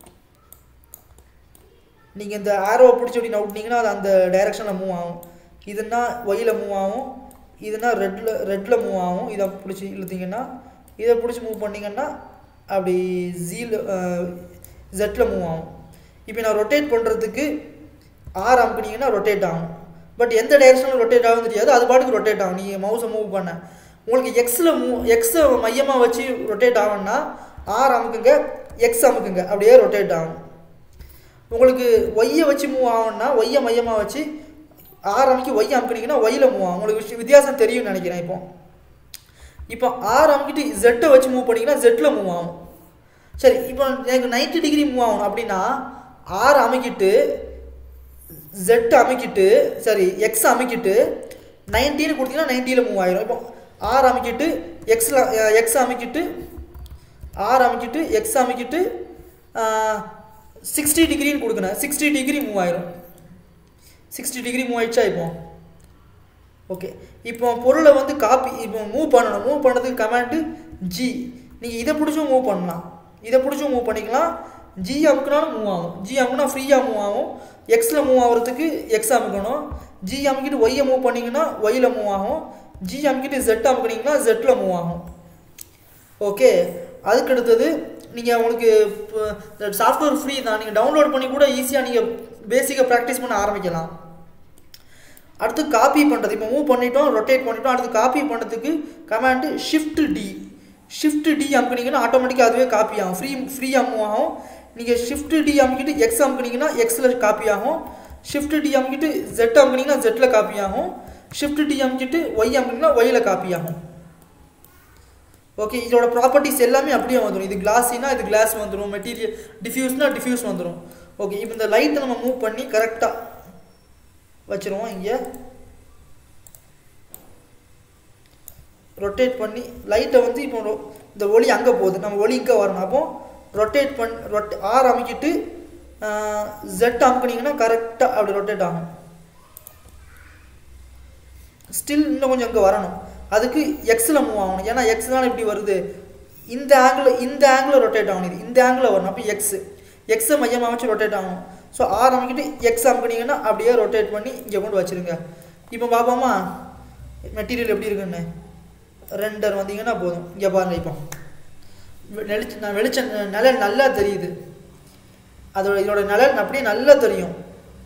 நீங்கள் இந்த ஆரோவை பிடிச்சி அப்படி நவுட்டினீங்கன்னா அது அந்த டைரெக்ஷனில் மூவ் ஆகும் இதுனா ஒயில் மூவ் ஆகும் இதுனா ரெட்டில் ரெட்டில் மூவ் ஆகும் இதை பிடிச்சி இழுத்தீங்கன்னா இதை பிடிச்சி மூவ் பண்ணிங்கன்னா அப்படி ஜீல் ஜெட்டில் மூவ் ஆகும் இப்போ நான் ரொட்டேட் பண்ணுறதுக்கு ஆர் அமுக்குனீங்கன்னா ரொட்டேட் ஆகும் பட் எந்த டைரெக்ஷனில் ரொட்டேட் ஆகும் தெரியாது அது பாட்டுக்கு ரொட்டேட் ஆகும் நீங்கள் மவுஸை மூவ் பண்ண உங்களுக்கு எக்ஸில் மூவ் எக்ஸை மையமாக வச்சு ரொட்டேட் ஆகும்னா ஆர் அமுக்குங்க எக்ஸ் அமுக்குங்க அப்படியே ரொட்டேட் ஆகும் உங்களுக்கு ஒய்யை வச்சு மூவ் ஆகும்னா ஒய்யை மையமாக வச்சு ஆர் அமைக்கி ஒய் அமுக்குனீங்கன்னா ஒய்யில் மூவ் ஆகும் உங்களுக்கு விஷயம் வித்தியாசம் தெரியும்னு நினைக்கிறேன் இப்போ இப்போ ஆர் அமுக்கிட்டு ஜெட்டை வச்சு மூவ் பண்ணிங்கன்னா ஜெட்டில் மூவ் ஆகும் சரி இப்போ எனக்கு 90 டிகிரி மூவ் ஆகணும் அப்படின்னா ஆர் அமைக்கிட்டு ஜெட் அமைக்கிட்டு சரி எக்ஸ் அமைக்கிட்டு நைன்டின்னு கொடுத்தீங்கன்னா நைன்ட்டியில் மூவ் ஆயிரும் இப்போ ஆர் அமைக்கிட்டு எக்ஸில் எக்ஸ் அமைக்கிட்டு ஆர் அமைக்கிட்டு எக்ஸ் அமைக்கிட்டு சிக்ஸ்டி டிகிரின்னு கொடுக்கணும் சிக்ஸ்டி டிகிரி மூவ் ஆயிரும் சிக்ஸ்டி டிகிரி மூவ் ஆயிடுச்சா இப்போ ஓகே இப்போ பொருளை வந்து காப்பி இப்போ மூவ் பண்ணணும் மூவ் பண்ணதுக்கு கமாண்டு ஜி நீங்கள் இதை பிடிச்சும் மூவ் பண்ணலாம் இதை பிடிச்சும் மூவ் பண்ணிக்கலாம் ஜி அமுக்குனாலும் மூவ் ஆகும் ஜி அமுக்குனா ஃப்ரீயாக மூவ் ஆகும் எக்ஸில் மூவ் ஆகிறதுக்கு எக்ஸ் அமுக்கணும் ஜி அமுக்கிட்டு ஒய்யை மூவ் பண்ணிங்கன்னா ஒய்யில் மூவ் ஆகும் ஜி அமுக்கிட்டு ஜெட் அமுக்குனீங்கன்னா ஜெட்டில் மூவ் ஆகும் ஓகே அதுக்கு அடுத்தது நீங்கள் உங்களுக்கு சாஃப்ட்வேர் ஃப்ரீ தான் நீங்கள் டவுன்லோட் பண்ணி கூட ஈஸியாக நீங்கள் பேசிக்காக ப்ராக்டிஸ் பண்ண ஆரம்பிக்கலாம் அடுத்து காப்பி பண்ணுறது இப்போ மூவ் பண்ணிட்டோம் ரொட்டேட் பண்ணிட்டோம் அடுத்து காப்பி பண்ணுறதுக்கு command shift D shift D அமுக்குனீங்கன்னா ஆட்டோமேட்டிக்காக அதுவே காப்பி ஆகும் ஃப்ரீ ஃப்ரீயாக மூவ் ஆகும் நீங்கள் ஷிஃப்ட் டி அமுக்கிட்டு எக்ஸ் அமுக்குனீங்கன்னா எக்ஸில் காப்பி ஆகும் ஷிஃப்ட் டி அமுக்கிட்டு ஜெட் அமுக்குனீங்கன்னா ஜெட்டில் காப்பி ஆகும் ஷிஃப்ட் டி அமுக்கிட்டு ஒய் அமுக்குனீங்கன்னா ஒய்யில் காப்பி ஆகும் ஓகே இதோட ப்ராப்பர்ட்டிஸ் எல்லாமே அப்படியே வந்துடும் இது கிளாஸினா இது கிளாஸ் வந்துடும் மெட்டீரியல் டிஃப்யூஸ்னா டிஃப்யூஸ் வந்துடும் ஓகே இப்போ இந்த லைட்டை நம்ம மூவ் பண்ணி கரெக்டாக வச்சுருவோம் இங்கே ரொட்டேட் பண்ணி லைட்டை வந்து இப்போ ரொ- இந்த ஒளி அங்கே போகுது நம்ம ஒளி இங்கே வரணும் அப்போ ரொட்டேட் பண் ரொட் ஆர் அமைக்கிட்டு ஜெட் அமுக்குனீங்கன்னா கரெக்டாக அப்படி ரொட்டேட் ஆகும் ஸ்டில் இன்னும் கொஞ்சம் இங்கே வரணும் அதுக்கு எக்ஸில் மூவ் ஆகணும் ஏன்னா எக்ஸ் தான் இப்படி வருது இந்த ஆங்கிள் இந்த ஆங்கிள் ரொட்டேட் ஆகணும் இது இந்த ஆங்கிள் வரணும் அப்போ எக்ஸ் எக்ஸை மையமாக வச்சு ரொட்டேட் ஆகணும் ஸோ ஆர் அமைக்கிட்டு எக்ஸ் அமுக்குனீங்கன்னா அப்படியே ரொட்டேட் பண்ணி இங்கே கொண்டு வச்சிருங்க இப்போ பார்ப்போமா மெட்டீரியல் எப்படி இருக்குன்னு ரெண்டர் வந்தீங்கன்னா போதும் இங்கே பாருங்க இப்போ வெளிச்ச நான் வெளிச்சம் நிழல் நல்லா தெரியுது அதோட இதோட நிழல் அப்படியே நல்லா தெரியும்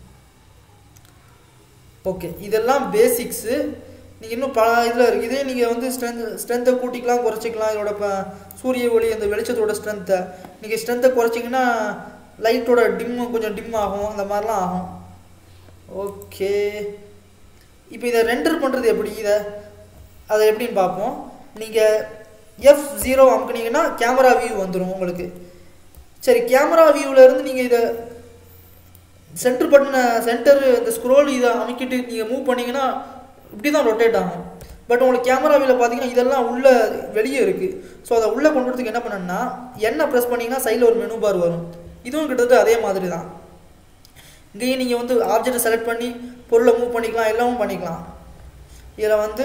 ஓகே இதெல்லாம் பேசிக்ஸு நீங்கள் இன்னும் பல இதில் இருக்குது இதே நீங்கள் வந்து ஸ்ட்ரென்த் ஸ்ட்ரென்த்தை கூட்டிக்கலாம் குறைச்சிக்கலாம் இதோட இப்போ சூரிய ஒளி அந்த வெளிச்சத்தோட ஸ்ட்ரென்த்தை நீங்கள் ஸ்ட்ரென்த்தை குறைச்சிங்கன்னா லைட்டோட டிம்மு கொஞ்சம் டிம் ஆகும் அந்த மாதிரிலாம் ஆகும் ஓகே இப்போ இதை ரெண்டர் பண்ணுறது எப்படி இதை அதை எப்படின்னு பார்ப்போம் நீங்கள் எஃப் ஜீரோ அமுக்குனீங்கன்னா கேமரா வியூ வந்துடும் உங்களுக்கு சரி கேமரா வியூவில் இருந்து நீங்கள் இதை சென்டர் பட்டனை சென்டர் இந்த ஸ்க்ரோல் இதை அமைக்கிட்டு நீங்கள் மூவ் பண்ணீங்கன்னா இப்படி தான் ரொட்டேட் ஆகும் பட் உங்களுக்கு கேமரா வியூவில் பார்த்தீங்கன்னா இதெல்லாம் உள்ள வெளியே இருக்குது ஸோ அதை உள்ளே கொண்டு வரதுக்கு என்ன பண்ணணும்னா என்ன ப்ரெஸ் பண்ணிங்கன்னா சைடில் ஒரு மெனு பார் வரும் இதுவும் கிட்டத்தட்ட அதே மாதிரி தான் இங்கேயும் நீங்கள் வந்து ஆப்ஜெக்டை செலக்ட் பண்ணி பொருளை மூவ் பண்ணிக்கலாம் எல்லாமும் பண்ணிக்கலாம் இதில் வந்து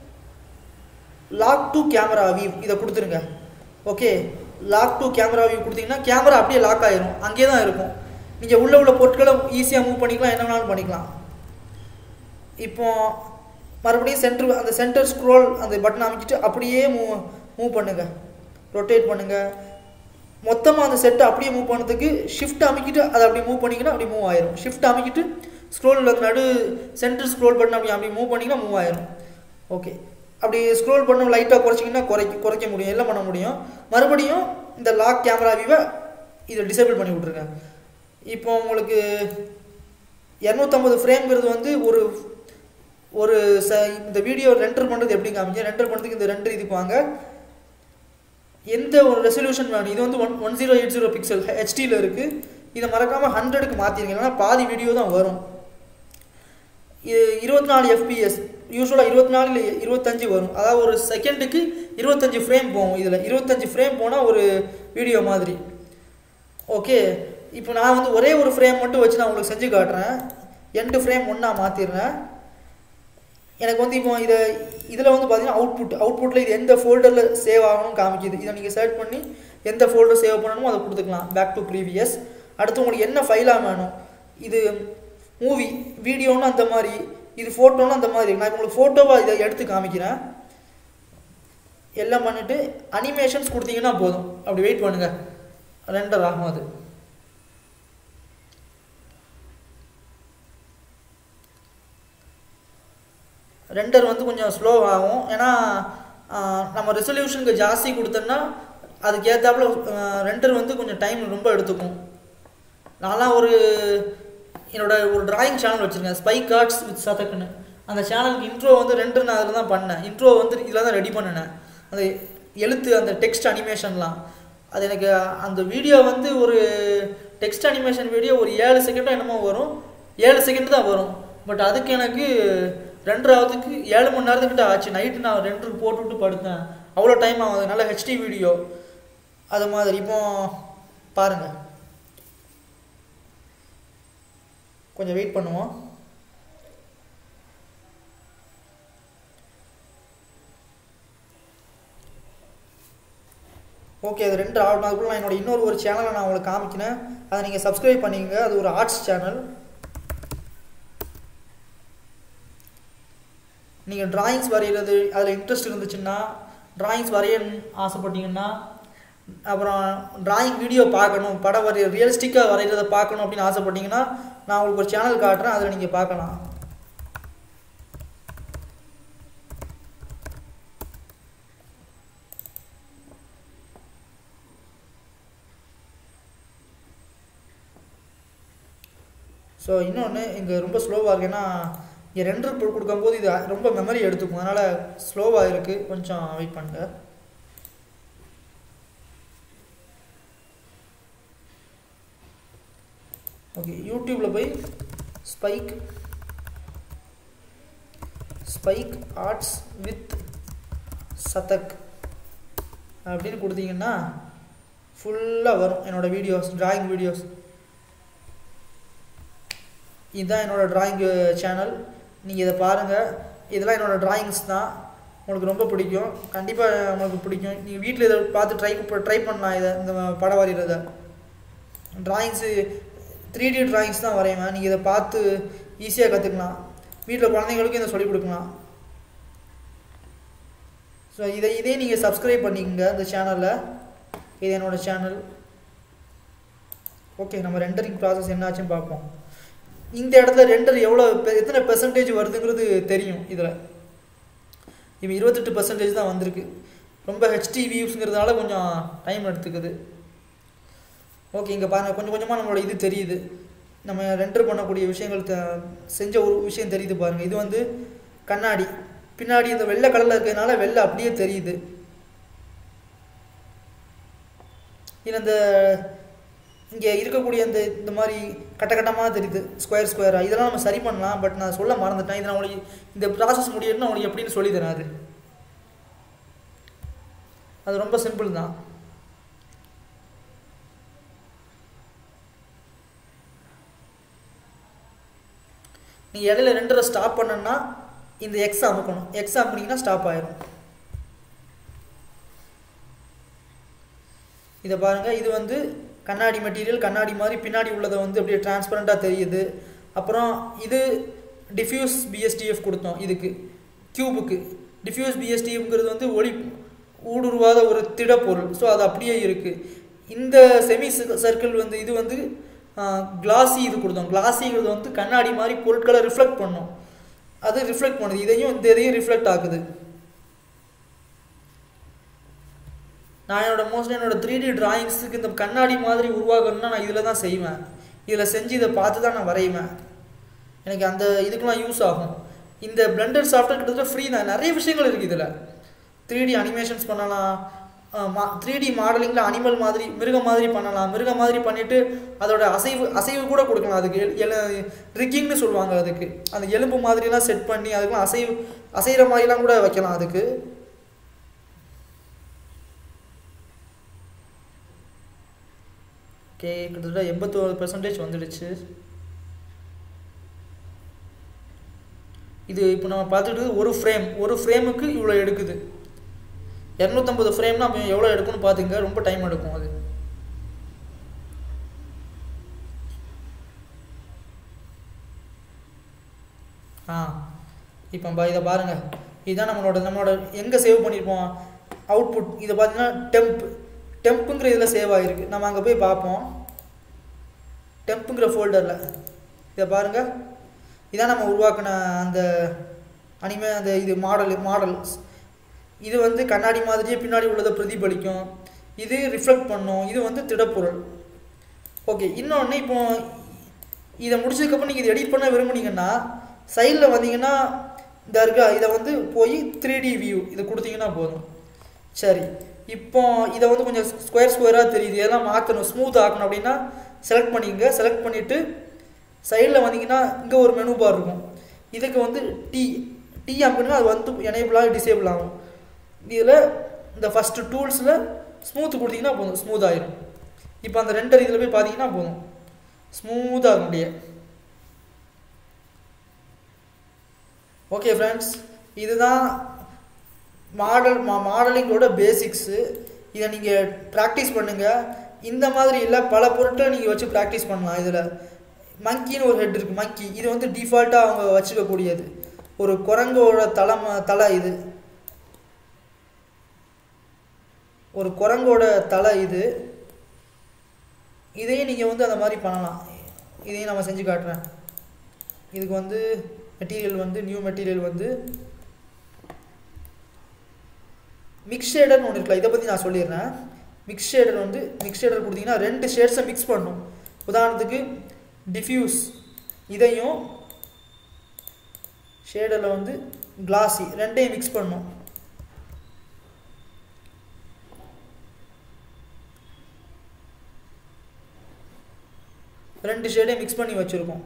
லாக் டு கேமரா வியூ இதை கொடுத்துருங்க okay lock to camera view கொடுத்தீங்கன்னா கேமரா அப்படியே லாக் ஆயிரும் அங்கேயே தான் இருக்கும் நீங்கள் உள்ள உள்ள பொருட்களை ஈஸியாக மூவ் பண்ணிக்கலாம் என்ன வேணாலும் பண்ணிக்கலாம் இப்போ மறுபடியும் சென்டர் அந்த சென்டர் ஸ்க்ரோல் அந்த பட்டன் அமைச்சிட்டு அப்படியே மூவ் மூவ் பண்ணுங்க ரொட்டேட் பண்ணுங்க மொத்தமாக அந்த செட்டை அப்படியே மூவ் பண்ணதுக்கு ஷிஃப்ட் அமைக்கிட்டு அதை அப்படி மூவ் பண்ணிங்கன்னா அப்படி மூவ் ஆயிரும் ஷிஃப்ட் அமைக்கிட்டு ஸ்க்ரோலில் நடு சென்டர் ஸ்க்ரோல் பட்டன் அப்படி அப்படி மூவ் பண்ணிங்கன்னா மூவ் ஆயிரும் ஓகே அப்படி ஸ்க்ரோல் பண்ண லைட்டாக குறைச்சிங்கன்னா குறைக்க குறைக்க முடியும் எல்லாம் பண்ண முடியும் மறுபடியும் இந்த லாக் கேமரா வியூவை இதை டிசேபிள் பண்ணி விட்ருங்க இப்போ உங்களுக்கு இரநூத்தம்பது ஃப்ரேம்ங்கிறது வந்து ஒரு ஒரு ச இந்த வீடியோ ரெண்டர் பண்ணுறது எப்படி காமிங்க ரெண்டர் பண்ணுறதுக்கு இந்த ரெண்டர் இதுக்கு வாங்க எந்த ஒரு ரெசல்யூஷன் வேணும் இது வந்து one one zero eight zero pixel ஹெச்டியில் இருக்குது இதை மறக்காமல் ஹண்ட்ரடுக்கு மாற்றிருங்க இல்லைன்னா பாதி வீடியோ தான் வரும் இது இருபத்தி நாலு எஃபிஎஸ் யூஸ்வலாக இருபத்தி நாலு இல்லை இருபத்தஞ்சு வரும் அதாவது ஒரு செகண்டுக்கு இருபத்தஞ்சு ஃப்ரேம் போகும் இதில் இருபத்தஞ்சு ஃப்ரேம் போனால் ஒரு வீடியோ மாதிரி ஓகே இப்போ நான் வந்து ஒரே ஒரு ஃப்ரேம் மட்டும் வச்சு நான் உங்களுக்கு செஞ்சு காட்டுறேன் எண்டு ஃப்ரேம் ஒன்றா மாற்றிடுறேன் எனக்கு வந்து இப்போ இதை இதில் வந்து பார்த்தீங்கன்னா அவுட்புட் அவுட்புட்டில் இது எந்த ஃபோல்டரில் சேவ் ஆகணும்னு காமிக்குது இதை நீங்கள் செலக்ட் பண்ணி எந்த ஃபோல்டர் சேவ் பண்ணணுமோ அதை கொடுத்துக்கலாம் பேக் டு ப்ரீவியஸ் அடுத்து உங்களுக்கு என்ன ஃபைலாக வேணும் இது மூவி வீடியோன்னு அந்த மாதிரி இது ஃபோட்டோன்னு அந்த மாதிரி நான் உங்களுக்கு ஃபோட்டோவாக இதை எடுத்து காமிக்கிறேன் எல்லாம் பண்ணிவிட்டு அனிமேஷன்ஸ் கொடுத்தீங்கன்னா போதும் அப்படி வெயிட் பண்ணுங்கள் ரெண்டர் ஆகும் அது ரெண்டர் வந்து கொஞ்சம் ஸ்லோ ஆகும் ஏன்னா நம்ம ரெசல்யூஷனுக்கு ஜாஸ்தி கொடுத்தோன்னா அதுக்கு ஏற்றாப்புல ரெண்டர் வந்து கொஞ்சம் டைம் ரொம்ப எடுத்துக்கும் நான்லாம் ஒரு என்னோட ஒரு டிராயிங் சேனல் வச்சுருக்கேன் ஸ்பைக் ஆர்ட்ஸ் வித் சதக்குன்னு அந்த சேனலுக்கு இன்ட்ரோ வந்து ரெண்டு நான் அதில் தான் பண்ணேன் இன்ட்ரோ வந்து இதில் தான் ரெடி பண்ணினேன் அந்த எழுத்து அந்த டெக்ஸ்ட் அனிமேஷன்லாம் அது எனக்கு அந்த வீடியோ வந்து ஒரு டெக்ஸ்ட் அனிமேஷன் வீடியோ ஒரு ஏழு செகண்டோ என்னமோ வரும் ஏழு செகண்ட் தான் வரும் பட் அதுக்கு எனக்கு ரெண்டாவதுக்கு ஏழு மணி நேரத்துக்கிட்ட ஆச்சு நைட்டு நான் ரெண்டு போட்டு விட்டு படுத்தேன் அவ்வளோ டைம் ஆகுது நல்ல ஹெச்டி வீடியோ அது மாதிரி இப்போ பாருங்கள் கொஞ்சம் வெயிட் பண்ணுவோம் ஓகே அது ரெண்டு ஆகணும் அதுக்குள்ள நான் என்னோட இன்னொரு ஒரு சேனலை நான் உங்களுக்கு காமிக்கிறேன் அதை நீங்கள் சப்ஸ்கிரைப் பண்ணிக்கங்க அது ஒரு ஆர்ட்ஸ் சேனல் நீங்கள் டிராயிங்ஸ் வரைகிறது அதில் இன்ட்ரெஸ்ட் இருந்துச்சுன்னா டிராயிங்ஸ் வரைய ஆசைப்பட்டீங்கன்னா அப்புறம் டிராயிங் வீடியோ பார்க்கணும் படம் வரைய ரியலிஸ்டிக்காக வரைகிறத பார்க்கணும் அப்படின்னு ஆசைப்பட்டீங்கன்னா நான் உங்களுக்கு ஒரு சேனல் காட்டுறேன் அதில் நீங்கள் பார்க்கலாம் ஸோ இன்னொன்று இங்கே ரொம்ப ஸ்லோவாக இருக்குது ஏன்னா இங்கே ரெண்டு கொடுக்கும்போது இது ரொம்ப மெமரி எடுத்துக்கும் அதனால் ஸ்லோவாக இருக்குது கொஞ்சம் வெயிட் பண்ணுங்க ஓகே யூடியூப்பில் போய் Spike Spike Arts with Sathak அப்படின்னு கொடுத்தீங்கன்னா ஃபுல்லாக வரும் என்னோடய வீடியோஸ் டிராயிங் வீடியோஸ் இதுதான் என்னோடய டிராயிங் சேனல் நீங்கள் இதை பாருங்கள் இதெல்லாம் என்னோடய டிராயிங்ஸ் தான் உங்களுக்கு ரொம்ப பிடிக்கும் கண்டிப்பாக உங்களுக்கு பிடிக்கும் நீங்கள் வீட்டில் இதை பார்த்து ட்ரை ட்ரை பண்ணலாம் இதை இந்த படம் வரைகிறத டிராயிங்ஸு த்ரீ டி டிராயிங்ஸ் தான் வரைவேன் நீங்கள் இதை பார்த்து ஈஸியாக கற்றுக்கலாம் வீட்டில் குழந்தைங்களுக்கும் இதை சொல்லிக் கொடுக்கலாம் ஸோ இதை இதே நீங்கள் சப்ஸ்கிரைப் பண்ணிக்கோங்க இந்த சேனலில் இது என்னோடய சேனல் ஓகே நம்ம ரெண்டரிங் ப்ராசஸ் என்னாச்சுன்னு பார்ப்போம் இந்த இடத்துல ரெண்டர் எவ்வளோ எத்தனை பெர்சன்டேஜ் வருதுங்கிறது தெரியும் இதில் இப்போ இருபத்தெட்டு பர்சன்டேஜ் தான் வந்திருக்கு ரொம்ப ஹெச்டி வியூஸ்ங்கிறதுனால கொஞ்சம் டைம் எடுத்துக்குது ஓகே இங்கே பாருங்கள் கொஞ்சம் கொஞ்சமாக நம்மளோட இது தெரியுது நம்ம ரெண்டர் பண்ணக்கூடிய விஷயங்கள் த- செஞ்ச ஒரு விஷயம் தெரியுது பாருங்கள் இது வந்து கண்ணாடி பின்னாடி இந்த வெள்ளை கலரில் இருக்கிறதுனால வெள்ளை அப்படியே தெரியுது இது அந்த இங்கே இருக்கக்கூடிய இந்த இந்த மாதிரி கட்ட கட்டமாக தெரியுது ஸ்கொயர் ஸ்கொயராக இதெல்லாம் நம்ம சரி பண்ணலாம் பட் நான் சொல்ல மறந்துட்டேன் இதை நான் உங்களுக்கு இந்த ப்ராசஸ் முடியணும்னு உங்களுக்கு எப்படின்னு சொல்லி தரேன் அது அது ரொம்ப சிம்பிள் தான் நீங்கள் இடையில ரெண்டரை ஸ்டாப் பண்ணணும்னா இந்த எக்ஸ் அமுக்கணும் எக்ஸ் அமுக்குனீங்கன்னா ஸ்டாப் ஆயிரும் இதை பாருங்கள் இது வந்து கண்ணாடி மெட்டீரியல் கண்ணாடி மாதிரி பின்னாடி உள்ளதை வந்து அப்படியே டிரான்ஸ்பரண்ட்டாக தெரியுது அப்புறம் இது டிஃப்யூஸ் பிஎஸ்டிஎஃப் கொடுத்தோம் இதுக்கு கியூபுக்கு டிஃப்யூஸ் பிஎஸ்டிஎஃப்ங்கிறது வந்து ஒளி ஊடுருவாத ஒரு திடப்பொருள் ஸோ அது அப்படியே இருக்குது இந்த செமி சர்க்கிள் வந்து இது வந்து கிளாசி இது கொடுத்தோம் கிளாசிங்கிறது வந்து கண்ணாடி மாதிரி பொருட்களை ரிஃப்ளெக்ட் பண்ணும் அது ரிஃப்ளெக்ட் பண்ணுது இதையும் இந்த இதையும் ரிஃப்ளெக்ட் ஆகுது நான் என்னோட மோஸ்ட்லி என்னோட த்ரீ டி டிராயிங்ஸுக்கு இந்த கண்ணாடி மாதிரி உருவாகணும்னா நான் இதில் தான் செய்வேன் இதில் செஞ்சு இதை பார்த்து தான் நான் வரைவேன் எனக்கு அந்த இதுக்கெலாம் யூஸ் ஆகும் இந்த பிளெண்டர் சாஃப்ட்வேர் கிட்டத்தட்ட ஃப்ரீ தான் நிறைய விஷயங்கள் இருக்குது இதில் த்ரீ டி அனிமேஷன்ஸ் பண்ணலாம் த்ரீ டி மாடலிங்கில் அனிமல் மாதிரி மிருகம் மாதிரி பண்ணலாம் மிருகம் மாதிரி பண்ணிவிட்டு அதோட அசைவு அசைவு கூட கொடுக்கலாம் அதுக்கு ரிக்கிங்னு சொல்லுவாங்க அதுக்கு அந்த எலும்பு மாதிரிலாம் செட் பண்ணி அதுக்கெலாம் அசைவு அசைகிற மாதிரிலாம் கூட வைக்கலாம் அதுக்கு ஓகே கிட்டத்தட்ட எண்பத்தோரு பெர்சன்டேஜ் வந்துடுச்சு இது இப்போ நம்ம பார்த்துட்டு ஒரு ஃப்ரேம் ஒரு ஃப்ரேமுக்கு இவ்வளோ எடுக்குது இரநூத்தம்பது ஃப்ரேம்னா அப்போ எவ்வளோ எடுக்கும்னு பார்த்துங்க ரொம்ப டைம் எடுக்கும் அது ஆ இப்போ பா இதை பாருங்கள் இதுதான் நம்மளோட நம்மளோட எங்கே சேவ் பண்ணியிருப்போம் அவுட்புட் இதை பார்த்தீங்கன்னா டெம்ப் டெம்ப்புங்கிற இதில் சேவ் ஆகிருக்கு நம்ம அங்கே போய் பார்ப்போம் டெம்ப்புங்கிற ஃபோல்டரில் இதை பாருங்கள் இதான் நம்ம உருவாக்கின அந்த அனிமே அந்த இது மாடல் மாடல்ஸ் இது வந்து கண்ணாடி மாதிரியே பின்னாடி உள்ளதை பிரதிபலிக்கும் இது ரிஃப்ளெக்ட் பண்ணும் இது வந்து திடப்பொருள் ஓகே இன்னொன்று இப்போ இதை முடிச்சதுக்கப்புறம் நீங்கள் இதை எடிட் பண்ண விரும்புனீங்கன்னா சைடில் வந்தீங்கன்னா இந்த இருக்கா இதை வந்து போய் த்ரீ டி வியூ இதை கொடுத்தீங்கன்னா போதும் சரி இப்போ இதை வந்து கொஞ்சம் ஸ்கொயர் ஸ்கொயராக தெரியுது இதெல்லாம் மாற்றணும் ஸ்மூத் ஆக்கணும் அப்படின்னா செலக்ட் பண்ணிக்கங்க செலக்ட் பண்ணிவிட்டு சைடில் வந்தீங்கன்னா இங்கே ஒரு மெனு பார் இருக்கும் இதுக்கு வந்து டி டி அப்படின்னா அது வந்து எனேபிளாக டிசேபிள் ஆகும் இதில் இந்த ஃபஸ்ட்டு டூல்ஸில் ஸ்மூத் கொடுத்தீங்கன்னா போதும் ஸ்மூத் ஆயிரும் இப்போ அந்த ரெண்டர் இதில் போய் பார்த்தீங்கன்னா போதும் ஸ்மூத்தாக இருக்கும் அப்படியே ஓகே ஃப்ரெண்ட்ஸ் இதுதான் மாடல் மா மாடலிங்கோட பேசிக்ஸு இதை நீங்கள் ப்ராக்டிஸ் பண்ணுங்கள் இந்த மாதிரி இல்லை பல பொருட்களை நீங்கள் வச்சு ப்ராக்டிஸ் பண்ணலாம் இதில் மங்கின்னு ஒரு ஹெட் இருக்குது மங்கி இது வந்து டிஃபால்ட்டாக அவங்க வச்சுக்கக்கூடியது ஒரு குரங்கோட தலைம தலை இது ஒரு குரங்கோட தலை இது இதையும் நீங்கள் வந்து அந்த மாதிரி பண்ணலாம் இதையும் நம்ம செஞ்சு காட்டுறேன் இதுக்கு வந்து மெட்டீரியல் வந்து நியூ மெட்டீரியல் வந்து மிக்ஸ் ஷேடர்னு ஒன்று இருக்கலாம் இதை பற்றி நான் சொல்லிடுறேன் மிக்ஸ் ஷேடர் வந்து மிக்ஸ் ஷேடர் கொடுத்தீங்கன்னா ரெண்டு ஷேட்ஸை மிக்ஸ் பண்ணும் உதாரணத்துக்கு டிஃப்யூஸ் இதையும் ஷேடரில் வந்து கிளாஸி ரெண்டையும் மிக்ஸ் பண்ணும் ரெண்டு ஷேடையும் மிக்ஸ் பண்ணி வச்சுருக்கோம்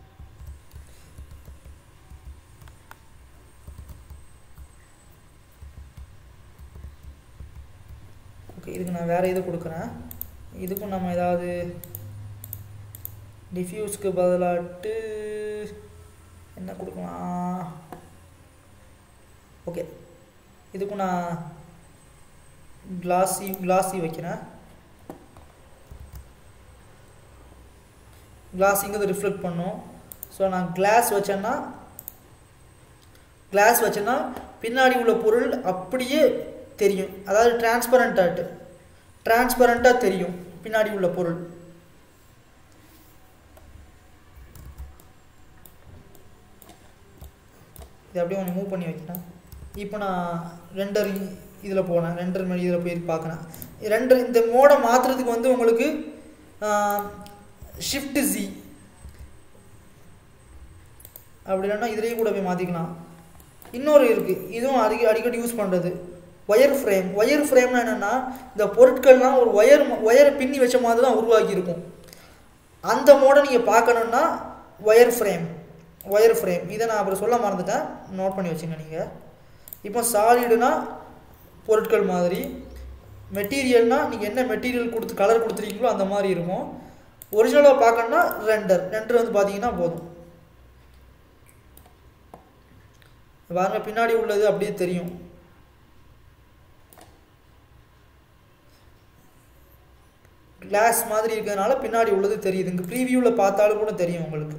ஓகே இதுக்கு நான் வேறு இது கொடுக்குறேன் இதுக்கும் நம்ம ஏதாவது டிஃப்யூஸ்க்கு பதிலாட்டு என்ன கொடுக்கலாம் ஓகே இதுக்கும் நான் கிளாஸி கிளாஸி வைக்கிறேன் கிளாஸிங்கிறது ரிஃப்ளெக்ட் பண்ணும் ஸோ நான் கிளாஸ் வச்சேன்னா கிளாஸ் வச்சேன்னா பின்னாடி உள்ள பொருள் அப்படியே தெரியும் அதாவது டிரான்ஸ்பரண்ட்டாட்டு டிரான்ஸ்பரண்ட்டாக தெரியும் பின்னாடி உள்ள பொருள் இதை அப்படியே கொஞ்சம் மூவ் பண்ணி வைக்கிறேன் இப்போ நான் ரெண்டர் இதில் போனேன் ரெண்டர் மணி இதில் போய் பார்க்குறேன் ரெண்டர் இந்த மோடை மாற்றுறதுக்கு வந்து உங்களுக்கு ஷிஃப்ட் ஜி அப்படி இல்லைன்னா இதுலேயும் கூட போய் மாற்றிக்கலாம் இன்னொரு இருக்குது இதுவும் அடிக்க அடிக்கடி யூஸ் பண்ணுறது ஒயர் ஃப்ரேம் ஒயர் ஃப்ரேம்னா என்னென்னா இந்த பொருட்கள்லாம் ஒரு ஒயர் ஒயரை பின்னி வச்ச மாதிரி தான் உருவாக்கி இருக்கும் அந்த மோடை நீங்கள் பார்க்கணுன்னா ஒயர் ஃப்ரேம் ஒயர் ஃப்ரேம் இதை நான் அப்புறம் சொல்ல மறந்துட்டேன் நோட் பண்ணி வச்சுங்க நீங்கள் இப்போ சாலிடுனா பொருட்கள் மாதிரி மெட்டீரியல்னால் நீங்கள் என்ன மெட்டீரியல் கொடுத்து கலர் கொடுத்துருக்கீங்களோ அந்த மாதிரி இருக்கும் ஒரிஜினலாக பார்க்கணுன்னா ரெண்டர் ரெண்டர் வந்து பார்த்தீங்கன்னா போதும் பாருங்க பின்னாடி உள்ளது அப்படியே தெரியும் கிளாஸ் மாதிரி இருக்கிறதுனால பின்னாடி உள்ளது தெரியுது இங்கே ப்ரீவியூவில் பார்த்தாலும் கூட தெரியும் உங்களுக்கு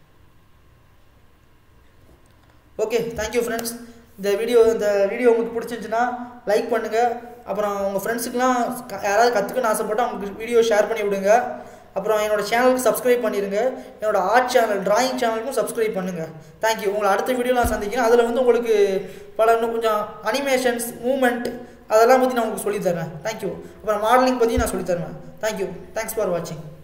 ஓகே தேங்க்யூ ஃப்ரெண்ட்ஸ் இந்த வீடியோ இந்த வீடியோ உங்களுக்கு பிடிச்சிருந்துச்சுன்னா லைக் பண்ணுங்கள் அப்புறம் உங்கள் ஃப்ரெண்ட்ஸுக்கெலாம் யாராவது கற்றுக்கணும்னு ஆசைப்பட்டால் உங்களுக்கு வீடியோ ஷேர் பண்ணி விடுங்க அப்புறம் என்னோடய சேனலுக்கு சப்ஸ்கிரைப் பண்ணிடுங்க என்னோட ஆர்ட் சேனல் டிராயிங் சேனலுக்கும் சப்ஸ்கிரைப் பண்ணுங்கள் தேங்க்யூ உங்களை அடுத்த வீடியோ நான் சந்திக்கிறேன் அதில் வந்து உங்களுக்கு பல இன்னும் கொஞ்சம் அனிமேஷன்ஸ் மூமெண்ட் அதெல்லாம் பற்றி நான் உங்களுக்கு சொல்லித்தரேன் தேங்க்யூ அப்புறம் மாடலிங் பற்றி நான் சொல்லித்தருவேன் தேங்க்யூ தேங்க்ஸ் ஃபார் வாட்சிங்